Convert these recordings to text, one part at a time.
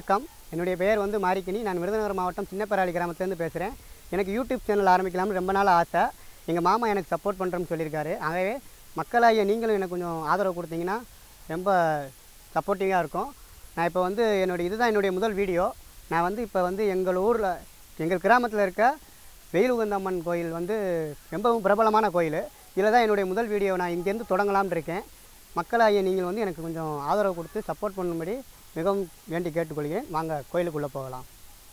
வணக்கம் என்னுடைய பெயர் வந்து மாரிக்கினி நான் விருதுநகர் மாவட்டம் சின்னப்பராளி கிராமத்துலேருந்து பேசுகிறேன் எனக்கு யூடியூப் சேனல் ஆரம்பிக்கலாம்னு ரொம்ப நாள் ஆசை எங்கள் மாமா எனக்கு சப்போர்ட் பண்ணுறேன்னு சொல்லியிருக்காரு ஆகவே மக்களாகிய நீங்களும் எனக்கு கொஞ்சம் ஆதரவு கொடுத்தீங்கன்னா ரொம்ப சப்போர்ட்டிவாக இருக்கும் நான் இப்போ வந்து என்னுடைய இதுதான் என்னுடைய முதல் வீடியோ நான் வந்து இப்போ வந்து எங்கள் ஊரில் எங்கள் கிராமத்தில் இருக்க வெயில் உகந்தம்மன் கோயில் வந்து ரொம்பவும் பிரபலமான கோயில் இதில் தான் என்னுடைய முதல் வீடியோ நான் இங்கேருந்து தொடங்கலாம்னு இருக்கேன் மக்களாகிய நீங்கள் வந்து எனக்கு கொஞ்சம் ஆதரவு கொடுத்து சப்போர்ட் பண்ணும்படி மிகவும் வேண்டி கேட்டுக்கொள்கிறேன் வாங்க கோயிலுக்குள்ளே போகலாம்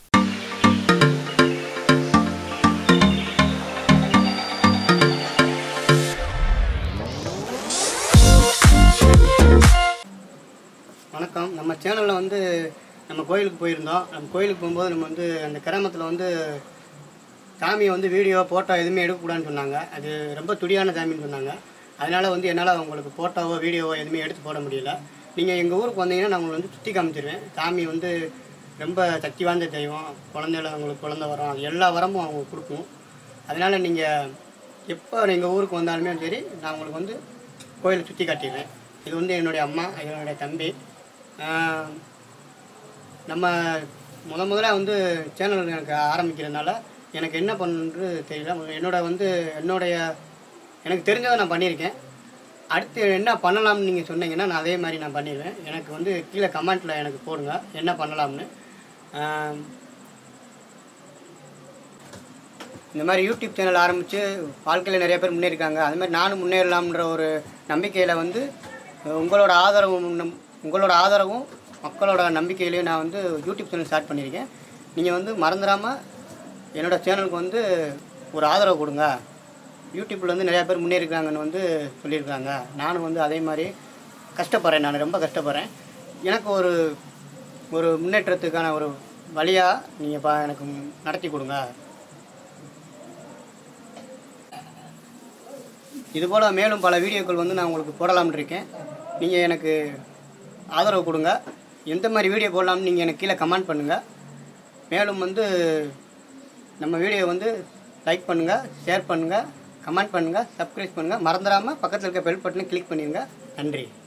வணக்கம் நம்ம சேனலில் வந்து நம்ம கோயிலுக்கு போயிருந்தோம் நம்ம கோயிலுக்கு போகும்போது நம்ம வந்து அந்த கிராமத்தில் வந்து சாமியை வந்து வீடியோ ஃபோட்டோ எதுவுமே எடுக்கக்கூடாதுன்னு சொன்னாங்க அது ரொம்ப துடியான சாமின்னு சொன்னாங்க அதனால் வந்து என்னால் உங்களுக்கு ஃபோட்டோவோ வீடியோவோ எதுவுமே எடுத்து போட முடியல நீங்கள் எங்கள் ஊருக்கு வந்தீங்கன்னா நான் உங்களை வந்து சுற்றி காமிச்சிருவேன் சாமி வந்து ரொம்ப சக்தி வாய்ந்த தெய்வம் குழந்தையில உங்களுக்கு குழந்தை வரும் அது எல்லா வரமும் அவங்க கொடுக்கும் அதனால் நீங்கள் எப்போ எங்கள் ஊருக்கு வந்தாலுமே சரி நான் உங்களுக்கு வந்து கோயிலை சுற்றி காட்டிடுவேன் இது வந்து என்னுடைய அம்மா இது என்னுடைய தம்பி ஆஹ் நம்ம முத முதல்ல வந்து சேனல் எனக்கு ஆரம்பிக்கிறதுனால எனக்கு என்ன பண்ணுறது தெரியல என்னோட வந்து என்னுடைய எனக்கு தெரிஞ்சதை நான் பண்ணியிருக்கேன் அடுத்து என்ன பண்ணலாம்னு நீங்கள் சொன்னீங்கன்னா நான் அதே மாதிரி நான் பண்ணிடுவேன் எனக்கு வந்து கீழே கமெண்ட்டில் எனக்கு போடுங்க என்ன பண்ணலாம்னு ஆஹ் இந்த மாதிரி யூடியூப் சேனல் ஆரம்பித்து வாழ்க்கையில் நிறைய பேர் முன்னேறிக்காங்க அது மாதிரி நானும் முன்னேறலாம்ன்ற ஒரு நம்பிக்கையில் வந்து அஹ் உங்களோட ஆதரவும் நம்- உங்களோட ஆதரவும் மக்களோட நம்பிக்கையிலையும் நான் வந்து யூடியூப் சேனல் ஸ்டார்ட் பண்ணியிருக்கேன் நீங்கள் வந்து மறந்துடாமல் என்னோட சேனலுக்கு வந்து ஒரு ஆதரவு கொடுங்க யூடியூப்பில் வந்து நிறையா பேர் முன்னேறிக்கிறாங்கன்னு வந்து சொல்லியிருக்காங்க நானும் வந்து அதே மாதிரி கஷ்டப்படுறேன் நான் ரொம்ப கஷ்டப்படுறேன் எனக்கு ஒரு ஒரு முன்னேற்றத்துக்கான ஒரு வழியாக நீங்கள் பா எனக்கு நடத்தி கொடுங்க இதுபோல் மேலும் பல வீடியோக்கள் வந்து நான் உங்களுக்கு போடலாம்னு இருக்கேன் நீங்கள் எனக்கு ஆதரவு கொடுங்க எந்த மாதிரி வீடியோ போடலாம்னு நீங்கள் எனக்கு கீழே கமெண்ட் பண்ணுங்கள் மேலும் வந்து நம்ம வீடியோ வந்து லைக் பண்ணுங்கள் ஷேர் பண்ணுங்கள் கமெண்ட் பண்ணுங்கள் சப்ஸ்கிரைப் பண்ணுங்கள் மறந்துடாமல் பக்கத்தில் இருக்க பெல் பட்டனை கிளிக் பண்ணிடுங்க நன்றி